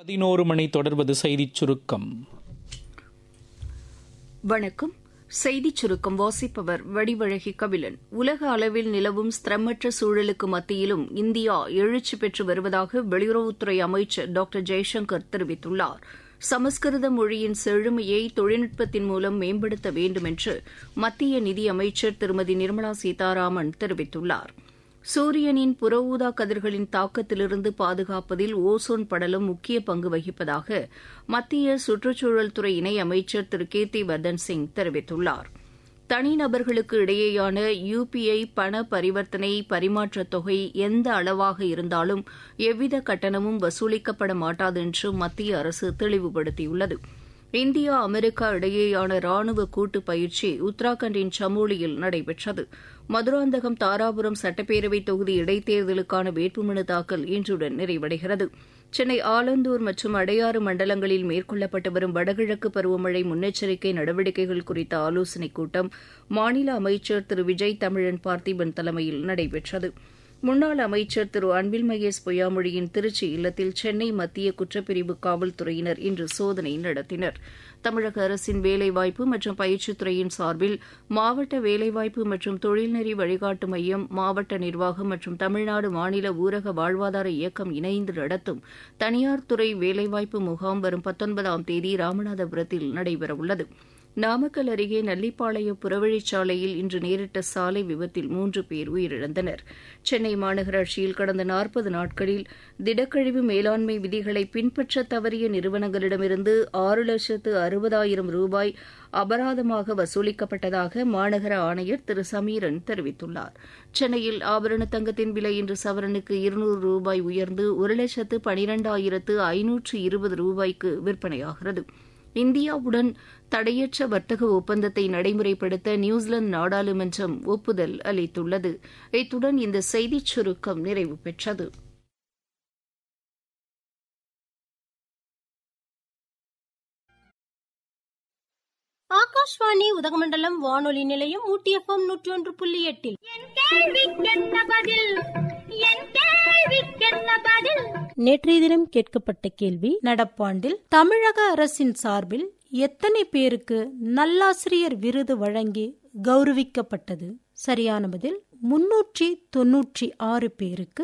பதினோரு மணி தொடர்வது செய்திச் சுருக்கம் வணக்கம் செய்திச் சுருக்கம் வாசிப்பவர் வடிவழகி கபிலன் உலக அளவில் நிலவும் ஸ்திரமற்ற சூழலுக்கு மத்தியிலும் இந்தியா எழுச்சி பெற்று வருவதாக வெளியுறவுத்துறை அமைச்சர் டாக்டர் ஜெய்சங்கர் தெரிவித்துள்ளார் சமஸ்கிருத மொழியின் செழுமையை தொழில்நுட்பத்தின் மூலம் மேம்படுத்த வேண்டும் என்று மத்திய நிதியமைச்சர் திருமதி நிர்மலா சீதாராமன் தெரிவித்துள்ளாா் சூரியனின் புற ஊதா கதிர்களின் தாக்கத்திலிருந்து பாதுகாப்பதில் ஓசோன் படலம் முக்கிய பங்கு வகிப்பதாக மத்திய சுற்றுச்சூழல் துறை இணை அமைச்சர் திரு கீர்த்தி வர்தன் சிங் தெரிவித்துள்ளார் தனிநபர்களுக்கு இடையேயான யுபிஐ பண பரிவர்த்தனை பரிமாற்ற தொகை எந்த அளவாக இருந்தாலும் எவ்வித கட்டணமும் வசூலிக்கப்பட மாட்டாது என்று மத்திய அரசு தெளிவுபடுத்தியுள்ளது இந்தியா அமெரிக்கா இடையேயான ராணுவ கூட்டு பயிற்சி உத்தராகண்டின் சமோலியில் நடைபெற்றது மதுராந்தகம் தாராபுரம் சட்டப்பேரவை தொகுதி இடைத்தேர்தலுக்கான வேட்புமனு தாக்கல் இன்றுடன் நிறைவடைகிறது சென்னை ஆலந்தூர் மற்றும் அடையாறு மண்டலங்களில் மேற்கொள்ளப்பட்டு வரும் வடகிழக்கு பருவமழை முன்னெச்சரிக்கை நடவடிக்கைகள் குறித்த ஆலோசனைக் கூட்டம் மாநில அமைச்சர் திரு விஜய் தமிழன் பார்த்திபன் தலைமையில் நடைபெற்றது முன்னாள் அமைச்சர் திரு அன்பில் மகேஷ் பொய்யாமொழியின் திருச்சி இல்லத்தில் சென்னை மத்திய குற்றப்பிரிவு காவல்துறையினர் இன்று சோதனை நடத்தினர் தமிழக அரசின் வேலைவாய்ப்பு மற்றும் பயிற்சித்துறையின் சார்பில் மாவட்ட வேலைவாய்ப்பு மற்றும் தொழில்நெறி வழிகாட்டு மையம் மாவட்ட நிர்வாகம் மற்றும் தமிழ்நாடு மாநில ஊரக வாழ்வாதார இயக்கம் இணைந்து நடத்தும் தனியார் துறை வேலைவாய்ப்பு முகாம் வரும் பத்தொன்பதாம் தேதி ராமநாதபுரத்தில் நடைபெறவுள்ளது நாமக்கல் அருகே நல்லிப்பாளையம் புறவழிச்சாலையில் இன்று நேரிட்ட சாலை விபத்தில் மூன்று பேர் உயிரிழந்தனர் சென்னை மாநகராட்சியில் கடந்த நாற்பது நாட்களில் திடக்கழிவு மேலாண்மை விதிகளை பின்பற்ற தவறிய நிறுவனங்களிடமிருந்து ஆறு லட்சத்து அறுபதாயிரம் ரூபாய் அபராதமாக வசூலிக்கப்பட்டதாக மாநகர ஆணையர் திரு சமீரன் தெரிவித்துள்ளார் சென்னையில் ஆபரண தங்கத்தின் விலை இன்று சவரனுக்கு இருநூறு ரூபாய் உயர்ந்து ஒரு லட்சத்து பனிரெண்டாயிரத்து ஐநூற்று இருபது ரூபாய்க்கு விற்பனையாகிறது இந்தியாவுடன் தடையற்ற வர்த்தக ஒப்பந்தத்தை நடைமுறைப்படுத்த நியூசிலாந்து நாடாளுமன்றம் ஒப்புதல் அளித்துள்ளது இத்துடன் இந்த செய்திச் சுருக்கம் நிறைவு பெற்றது ஆகாஷ்வாணி உதகமண்டலம் வானொலி நிலையம் ஊட்டி எஃப்எம் நூற்றி ஒன்று புள்ளி எட்டில் நேற்றைய தினம் கேட்கப்பட்ட கேள்வி நடப்பாண்டில் தமிழக அரசின் சார்பில் எத்தனை பேருக்கு நல்லாசிரியர் விருது வழங்கி கௌரவிக்கப்பட்டது சரியான பதில் முன்னூற்றி தொன்னூற்றி ஆறு பேருக்கு